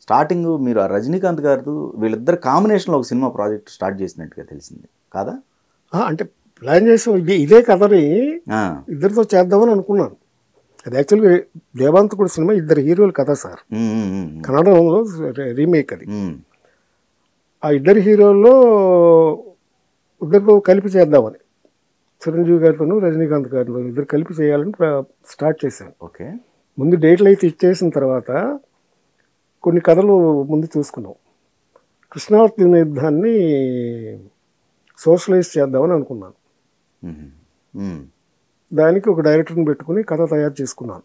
Starting మీరు ఆ రజనీకాంత్ గారు వీళ్ళిద్దరు కాంబినేషన్లో ఒక సినిమా ప్రాజెక్ట్ స్టార్ట్ చేసినట్టుగా తెలిసింది కాదా ఆ, అంటే ప్లాన్ చేసాం ఇది ఇదే కథని ఆ, ఇద్దరితో చేద్దామని అనుకున్నాను అది యాక్చువల్గా దేవాంతకుడు సినిమా ఇద్దరు హీరోల కథ సార్ ఉమ్, ఉమ్, ఉమ్, కన్నడంలో రీమేక్ అది ఉమ్, ఆ ఇద్దరు హీరోల్లో ఇద్దరితో కలిపి చేద్దామని చిరంజీవి గారితోనూ రజనీకాంత్ గారితో ఇద్దరు కలిపి చేయాలని ప్ర- స్టార్ట్ చేశాను ఓకే ముందు డేట్లు అయితే ఇచ్చేసిన తర్వాత కొన్ని కథలు ముందు చూసుకున్నాం కృష్ణావతి యుద్ధాన్ని సోషలైజ్ చేద్దామని అనుకున్నాను ఉమ్, ఉమ్, దానికి ఒక డైరెక్టర్ని పెట్టుకుని కథ తయారు చేసుకున్నాను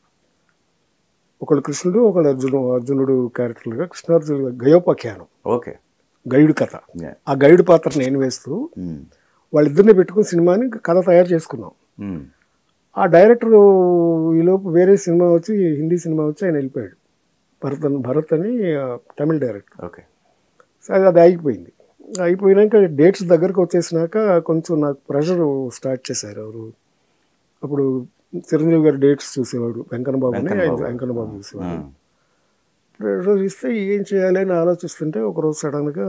ఒకళ్ళు కృష్ణుడు ఒకళ్ళు అర్జును అర్జునుడు క్యారెక్టర్లుగా కృష్ణార్జునుడు గయోపాఖ్యానం ఓకే గైడ్ కథ Yeah. ఆ గైడ్ పాత్ర నేను వేస్తూ ఉమ్, వాళ్ళిద్దరిని పెట్టుకుని సినిమాని కథ తయారు చేసుకున్నాం ఉమ్, ఆ డైరెక్టర్ ఈలోపు వేరే సినిమా వచ్చి హిందీ సినిమా వచ్చి ఆయన వెళ్ళిపోయాడు భరత్ అని భరత్ అని ఆ, తమిళ డైరెక్టర్ ఓకే సరే అది అయిపోయింది అయిపోయినాక డేట్స్ దగ్గరకు వచ్చేసినాక కొంచెం నాకు ప్రెషర్ స్టార్ట్ చేశారు ఎవరు అప్పుడు చిరంజీవి గారి డేట్స్ చూసేవాడు వెంకన్నబాబుని వెంకన్నబాబు. వెంకన్నబాబు చూసేవాడు ఉమ్, ప్రెషర్ ఇస్తే ఏం చేయాలి అని ఆలోచిస్తుంటే ఒకరోజు సడన్గా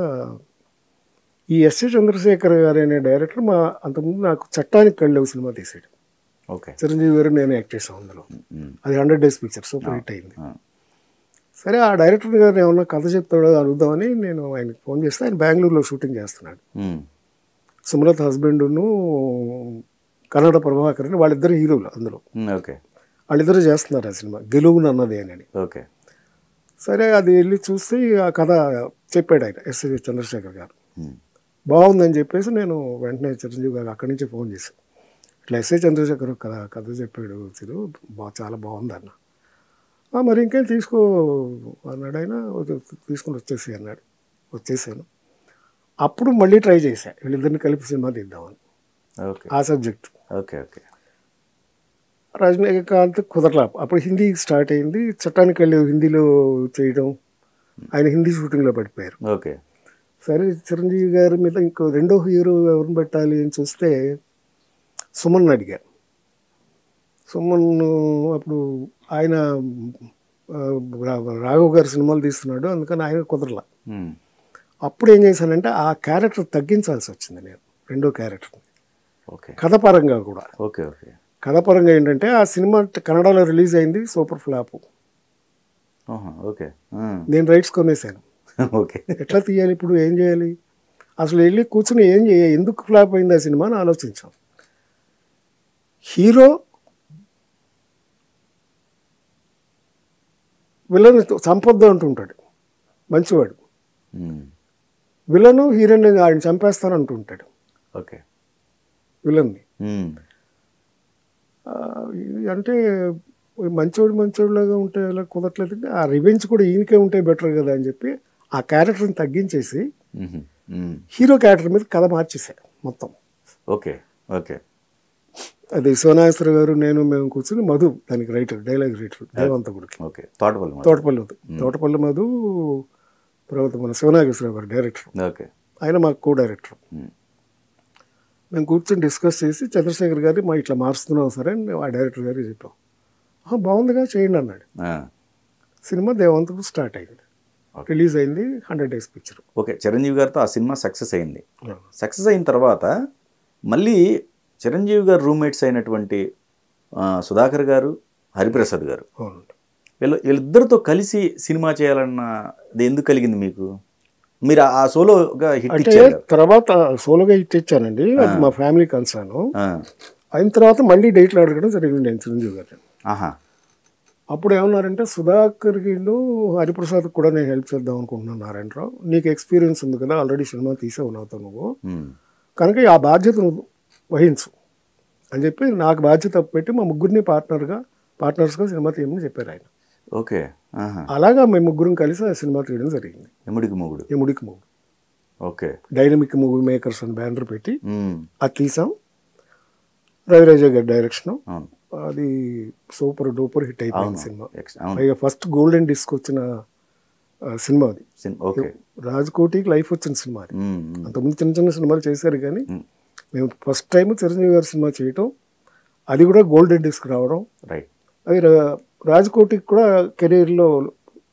ఈ ఎస్ఏ చంద్రశేఖర్ గారు అనే డైరెక్టర్ మా అంతకుముందు నాకు చట్టానికి కళ్ళేవు సినిమా తీసాడు ఓకే చిరంజీవి గారు నేను యాక్ట్ చేసాం అందులో ఉమ్, అది hundred days picture super hit అయింది ఆ, సరే ఆ డైరెక్టర్ గారు ఏమన్నా కథ చెప్తాడో అడుగుదామని నేను ఆయనకి ఫోన్ చేస్తే ఆయన బెంగళూరులో షూటింగ్ చేస్తున్నాడు ఉమ్, సుమలత్ హస్బెండ్ను కన్నడ ప్రభాకర్ అని వాళ్ళిద్దరు హీరోలు అందులో ఉమ్, ఓకే వాళ్ళిద్దరు చేస్తున్నారు ఆ సినిమా గెలుగును అన్నది అని ఓకే సరే అది వెళ్ళి చూస్తే ఆ కథ చెప్పాడు ఆయన ఎస్ఏ చంద్రశేఖర్ గారు ఉమ్, బాగుందని చెప్పేసి నేను వెంటనే చిరంజీవి గారు అక్కడి నుంచి ఫోన్ చేశాను ఇట్లా ఎస్ఏ చంద్రశేఖర్ కథ కథ చెప్పాడు చిరు బా చాలా బాగుంది అన్న "ఆ, మరి ఇంకేం తీసుకో అన్నాడు ఆయన "వద్దు, తీసుకుని వచ్చేసి అన్నాడు వచ్చేసాను అప్పుడు మళ్ళీ ట్రై చేశా వీళ్ళిద్దరిని కలిపి సినిమా తీద్దామని ఓకే ఆ సబ్జెక్ట్ ఓకే ఓకే రజనీకాంత్ కుదరలా అప్పుడు హిందీ స్టార్ట్ అయింది చట్టానికి వెళ్ళి హిందీలో చేయడం ఆయన హిందీ షూటింగ్లో పడిపోయారు ఓకే సరే చిరంజీవి గారి మీద ఇంకో రెండో హీరో ఎవరిని పెట్టాలి అని చూస్తే సుమన్ అడిగా సుమన్ అప్పుడు ఆయన ఆ, రా- రాఘవ్ గారి సినిమాలు తీస్తున్నాడు అందుకని ఆయన కుదరలా ఉమ్, అప్పుడు ఏం చేశానంటే ఆ క్యారెక్టర్ తగ్గించాల్సి వచ్చింది నేను రెండో క్యారెక్టర్ ఓకే కథపరంగా కూడా ఓకే ఓకే కథపరంగా ఏంటంటే ఆ సినిమా కన్నడలో రిలీజ్ అయింది సూపర్ ఫ్లాప్ ఆహా, ఓకే ఉమ్, నేను రైట్స్ కొనేసాను ఓకే ఎట్లా తీయాలి ఇప్పుడు ఏం చేయాలి అసలు వెళ్ళి కూర్చుని ఏం చేయ ఎందుకు ఫ్లాప్ అయింది ఆ సినిమా అని ఆలోచించాం హీరో విలన్ చంపొద్దు అంటుంటాడు మంచివాడు ఉమ్, విలను హీరోని ఆయన చంపేస్తాను అంటుంటాడు ఓకే విలన్ని ఉమ్, ఆ, ఇది అంటే మంచోడు మంచోడులాగా ఉంటే అలా కుదరట్లేదు ఆ రివెంజ్ కూడా ఈయనకే ఉంటే బెటర్ కదా అని చెప్పి ఆ క్యారెక్టర్ని తగ్గించేసి ఉమ్, ఉమ్, హీరో క్యారెక్టర్ మీద కథ మార్చేశారు మొత్తం ఓకే ఓకే అది సోనాశ్వర గారు నేను మేము కూర్చుని మధు దానికి రైటర్ డైలాగ్ రైటర్ దేవంతకుడికి ఓకే తోటపల్లి మాట. తోటపల్లి మధు తోటపల్లి మధు తర్వాత మన శివనాగేశ్వరరావు గారు డైరెక్టర్ ఓకే ఆయన మాకు కో డైరెక్టర్ ఉమ్, మేము కూర్చొని డిస్కస్ చేసి చంద్రశేఖర్ గారి మా ఇట్లా మారుస్తున్నాం సరే అని ఆ డైరెక్టర్ గారికి చెప్పాం "ఆ, బాగుందిగా చేయండి అన్నాడు ఆ, సినిమా దేవంతకు స్టార్ట్ అయింది Okay. రిలీజ్ అయింది hundred days picture okay Chiranjeevi గారితో ఆ సినిమా సక్సెస్ అయింది సక్సెస్ అయిన తర్వాత మళ్ళీ చిరంజీవి గారు రూమ్మేట్స్ అయినటువంటి ఆ, సుధాకర్ గారు హరిప్రసాద్ గారు అవునండి వీళ్ళు వీళ్ళిద్దరితో కలిసి సినిమా చేయాలన్న అది ఎందుకు కలిగింది మీకు మీరు ఆ- ఆ సోలోగా హిట్ అంటే ఇచ్చారు తర్వాత సోలోగా హిట్ ఇచ్చానండి అది మా ఫ్యామిలీ కన్సర్న్ ఆ, అయిన తర్వాత మళ్ళీ డేట్లు అడగడం జరిగింది నేను చిరంజీవి గారిని ఆహా అప్పుడు ఏమన్నారంటే సుధాకర్కి హరిప్రసాద్ కూడా నేను హెల్ప్ చేద్దాం అనుకుంటున్నాను నారాయణరావు నీకు ఎక్స్పీరియన్స్ ఉంది కదా ఆల్రెడీ సినిమా తీసావు నాతో నువ్వు ఉమ్, కనుక ఆ బాధ్యత నువ్వు వహించు అని చెప్పి నాకు బాధ్యత పెట్టి మా ముగ్గురిని పార్ట్నర్గా పార్ట్నర్స్గా సినిమా తీయమని చెప్పారు ఆయన ఓకే ఆహా అలాగా మేము ముగ్గురం కలిసి ఆ సినిమా తీయడం జరిగింది Yamudiki Mogudu Yamudiki movie okay dynamic movie makers అని బ్యానర్ పెట్టి ఉమ్, అది తీసాం రవిరాజ గారి డైరెక్షన్ అవును అది సూపర్ డూపర్ హిట్ అయిపోయింది సినిమా ఎక్స్- అవును పైగా ఫస్ట్ గోల్డెన్ డిస్క్ వచ్చిన ఆ, సినిమా అది సిన్- ఓకే రాజ్కోటికి లైఫ్ వచ్చిన సినిమా అది ఉమ్, ఉమ్, అంతకుముందు చిన్న చిన్న సినిమాలు చేశారు కానీ ఉమ్, మేము ఫస్ట్ టైం చిరంజీవి గారి సినిమా చేయటం అది కూడా గోల్డెన్ డిస్క్ రావడం రైట్ అది రా- రాజ్కోటికి కూడా కెరీర్లో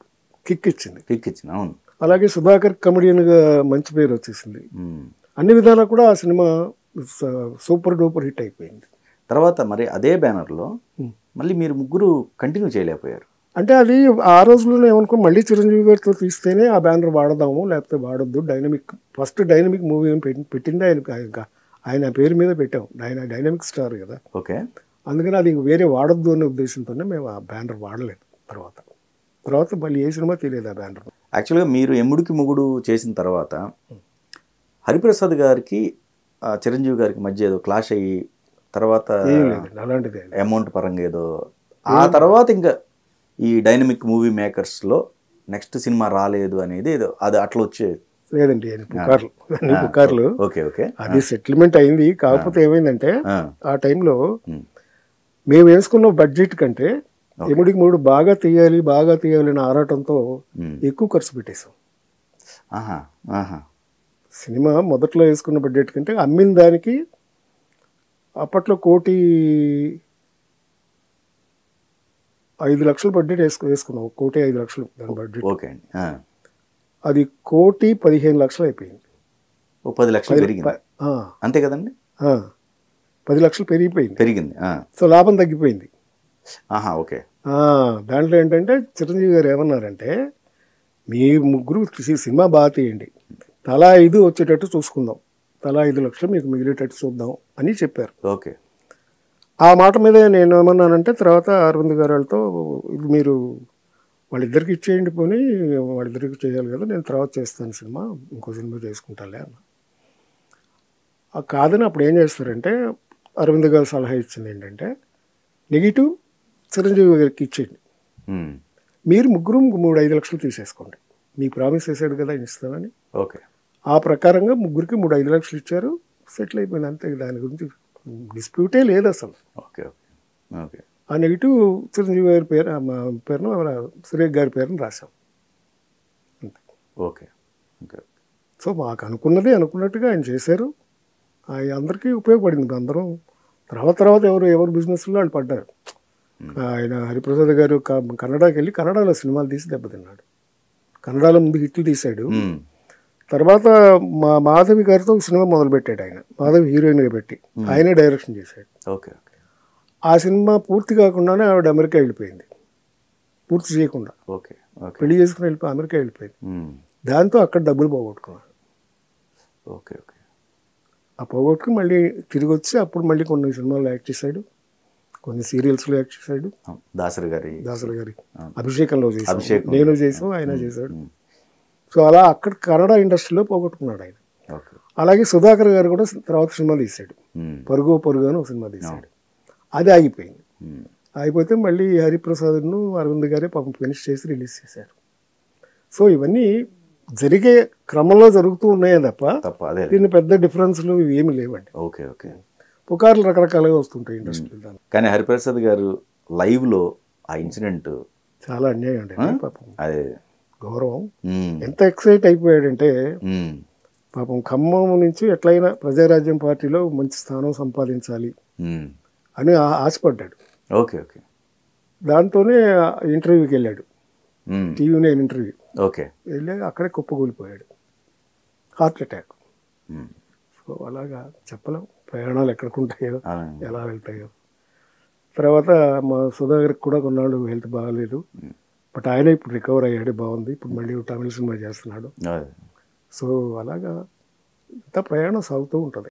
కిక్ ఇచ్చింది కిక్ ఇచ్చిన అవును అలాగే సుధాకర్ కమెడియన్గా మంచి పేరు వచ్చేసింది మ్మ్. అన్ని విధాలా కూడా ఆ సినిమా స- సూపర్ డూపర్ హిట్ అయిపోయింది తర్వాత మరి అదే బ్యానర్లో మ్మ్. మళ్ళీ మీరు ముగ్గురు కంటిన్యూ చేయలేకపోయారు అంటే అది ఆ రోజుల్లోనే ఏమనుకో మళ్ళీ చిరంజీవి గారితో తీస్తేనే ఆ బ్యానర్ వాడదాము లేకపోతే వాడొద్దు డైనమిక్ ఫస్ట్ డైనమిక్ మూవీ పెట్టింది ఆయన ఆయన ఆయన పేరు మీద పెట్టాం ఆయన డైనమిక్ స్టార్ కదా ఓకే అందుకని అది వేరే వాడొద్దు అనే ఉద్దేశంతోనే మేము ఆ బ్యానర్ వాడలేదు తర్వాత తర్వాత మళ్ళీ ఏ సినిమా తెలియదు ఆ బ్యానర్ యాక్చువల్గా మీరు ఎమ్ముడికి మొగుడు చేసిన తర్వాత హరిప్రసాద్ గారికి ఆ, చిరంజీవి గారికి మధ్య ఏదో క్లాష్ అయ్యి తర్వాత ఏం లేదండి అలాంటిది ఏం లేదు. అమౌంట్ పరంగా ఏదో ఆ తర్వాత ఇంకా ఈ డైనమిక్ మూవీ మేకర్స్లో నెక్స్ట్ సినిమా రాలేదు అనేది ఏదో అది అట్లా వచ్చే లేదండి ఆయన పుకార్లు అన్ని పుకార్లు ఓకే ఓకే అది సెటిల్మెంట్ అయింది కాకపోతే ఏమైందంటే ఆ, ఆ టైంలో ఉమ్, మేము వేసుకున్న బడ్జెట్ కంటే ఎముడికి మూడు బాగా తీయాలి బాగా తీయాలి అనే ఆరాటంతో ఉమ్. ఎక్కువ ఖర్చు పెట్టేశాం ఆహా ఆహా సినిమా మొదట్లో వేసుకున్న బడ్జెట్ కంటే అమ్మిన దానికి అప్పట్లో కోటి ఐదు లక్షల బడ్జెట్ వేసుకు వేసుకున్నాం కోటి ఐదు లక్షలు దాని బడ్జెట్ ఓకే అండి ఆ, అది కోటి పదిహేను లక్షలు అయిపోయింది ఓ పది లక్షలు పెరిగింది ప- ఆ, అంతే కదండి ఆ. పది లక్షలు పెరిగిపోయింది పెరిగింది ఆ, సో లాభం తగ్గిపోయింది ఆహా ఓకే ఆ, దాంట్లో ఏంటంటే చిరంజీవి గారు ఏమన్నారంటే మీరు ముగ్గురు సి- సినిమా బాగా తీయండి తలా ఐదు వచ్చేటట్టు చూసుకుందాం తలా ఐదు లక్షలు మీకు మిగిలేటట్టు చూద్దాం అని చెప్పారు ఓకే ఆ మాట మీద నేను ఏమన్నానంటే తర్వాత అరవింద్ గారు వాళ్ళతో ఇది మీరు వాళ్ళిద్దరికి ఇచ్చేయండి పోనీ వాళ్ళిద్దరికి చేయాలి కదా నేను తర్వాత చేస్తాను సినిమా ఇంకో సినిమా చేసుకుంటాలే అన్న ఆ కాదని అప్పుడు ఏం చేస్తారంటే అరవింద్ గారు సలహా ఇచ్చింది ఏంటంటే నెగిటివ్ చిరంజీవి గారికి ఇచ్చేయండి ఉమ్, మీరు ముగ్గురు మూడు ఐదు లక్షలు తీసేసుకోండి మీ ప్రామిస్ చేశాడు కదా ఆయన ఇస్తానని ఓకే ఆ ప్రకారంగా ముగ్గురికి మూడు ఐదు లక్షలు ఇచ్చారు సెటిల్ అయిపోయింది అంతే దాని గురించి డిస్ప్యూటే లేదు అసలు ఓకే ఓకే ఓకే ఆ నెగిటివ్ చిరంజీవి గారి పేరు ఆ మా పేరును మన సురేష్ గారి పేరును రాశాం అంతే ఓకే ఓకే సో మాకు అనుకున్నది అనుకున్నట్టుగా ఆయన చేశారు ఆయన అందరికీ ఉపయోగపడింది అందరం తర్వాత తర్వాత ఎవరు ఎవరు బిజినెస్లో వాళ్ళు పడ్డారు ఆయన హరిప్రసాద్ గారు క- కన్నడకి వెళ్ళి కన్నడలో సినిమాలు తీసి దెబ్బతిన్నాడు కన్నడలో ముందు హిట్లు తీశాడు ఉమ్, తర్వాత మా మాధవి గారితో ఒక సినిమా మొదలుపెట్టాడు ఆయన మాధవి హీరోయిన్గా పెట్టి ఆయనే డైరెక్షన్ చేశాడు ఓకే ఓకే ఆ సినిమా పూర్తి కాకుండానే ఆవిడ అమెరికా వెళ్ళిపోయింది పూర్తి చేయకుండా ఓకే ఓకే పెళ్లి చేసుకుని వెళ్ళిపోయి అమెరికా వెళ్ళిపోయింది ఉమ్, దాంతో అక్కడ డబ్బులు పోగొట్టుకున్నాడు ఓకే ఓకే ఆ పోగొట్టుకుని మళ్ళీ తిరిగి వచ్చి అప్పుడు మళ్ళీ కొన్ని సినిమాలు యాక్ట్ చేశాడు కొన్ని సీరియల్స్లో యాక్ట్ చేశాడు ఆ, దాసరి గారి దాసరి గారి అభిషేకంలో చేశాడు అభిషేకం. నేను చేసాం ఆయన చేశాడు ఉమ్, సో అలా అక్కడ కన్నడ ఇండస్ట్రీలో పోగొట్టుకున్నాడు ఆయన ఓకే అలాగే సుధాకర్ గారు కూడా తర్వాత సినిమా తీశాడు ఉమ్, పరుగు పరుగు అని ఒక సినిమా తీశాడు అది ఆగిపోయింది ఉమ్, అయిపోతే మళ్ళీ హరిప్రసాద్ను అరవింద్ గారే పాపం ఫినిష్ చేసి రిలీజ్ చేశారు సో ఇవన్నీ జరిగే క్రమంలో జరుగుతూ ఉన్నాయే తప్ప తప్ప అదే దీన్ని పెద్ద డిఫరెన్స్లు ఇవి ఏమి లేవండి ఓకే ఓకే పుకార్లు రకరకాలుగా వస్తుంటాయి ఇండస్ట్రీ దాన్ని కానీ హరిప్రసాద్ గారు లైవ్లో ఆ ఇన్సిడెంట్ చాలా అన్యాయం అండి పాపం అదే గౌరవం ఉమ్, ఎంత ఎక్సైట్ అయిపోయాడంటే ఉమ్, పాపం ఖమ్మం నుంచి ఎట్లయినా ప్రజారాజ్యం పార్టీలో మంచి స్థానం సంపాదించాలి ఉమ్, అని ఆ- ఆశపడ్డాడు ఓకే ఓకే దాంతోనే ఇంటర్వ్యూకి వెళ్ళాడు um, TV nine interview okay వెళ్ళి అక్కడే కుప్పకూలిపోయాడు హార్ట్ అటాక్ ఉమ్, సో అలాగా చెప్పలేం ప్రయాణాలు ఎక్కడికి ఉంటాయో అలా. ఎలా వెళ్తాయో తర్వాత మా సుధాకర్కి కూడా కొన్నాళ్ళు హెల్త్ బాగాలేదు బట్ ఆయన ఇప్పుడు రికవర్ అయ్యాడు బాగుంది ఇప్పుడు మళ్ళీ తమిళ సినిమా చేస్తున్నాడు అదే సో అలాగా ఇంత ప్రయాణం సాగుతూ ఉంటుంది